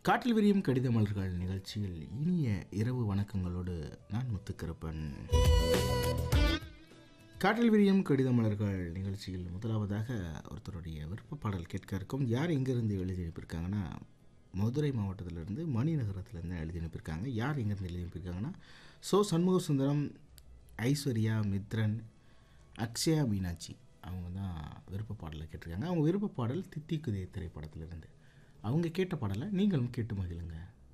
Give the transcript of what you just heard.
காற்றில் விரியும் கடித மலர்கள் நிகழ்ச்சியில் இனிய இரவு வணக்கங்களோடு நான் முத்துக்கருப்பன் காற்றில் விரியும் கடித மலர்கள் நிகழ்ச்சியில் முதலாவதாக ஒருத்தருடைய விருப்ப பாடல் கேட்க இருக்கும் யார் எங்கேருந்து எழுதி அனுப்பியிருக்காங்கன்னா மதுரை மாவட்டத்திலிருந்து மணிநகரத்துலேருந்து எழுதி அனுப்பியிருக்காங்க யார் எங்கேருந்து எழுதி அனுப்பியிருக்காங்கன்னா சோ சண்முக சுந்தரம் ஐஸ்வர்யா மித்ரன் அக்ஷயா மீனாட்சி அவங்க தான் விருப்ப பாடலை கேட்டிருக்காங்க அவங்க விருப்ப பாடல் தித்திக்குதே திரைப்படத்திலிருந்து அவங்க கேட்ட பாடலை நீங்களும் கேட்டு மகிழுங்க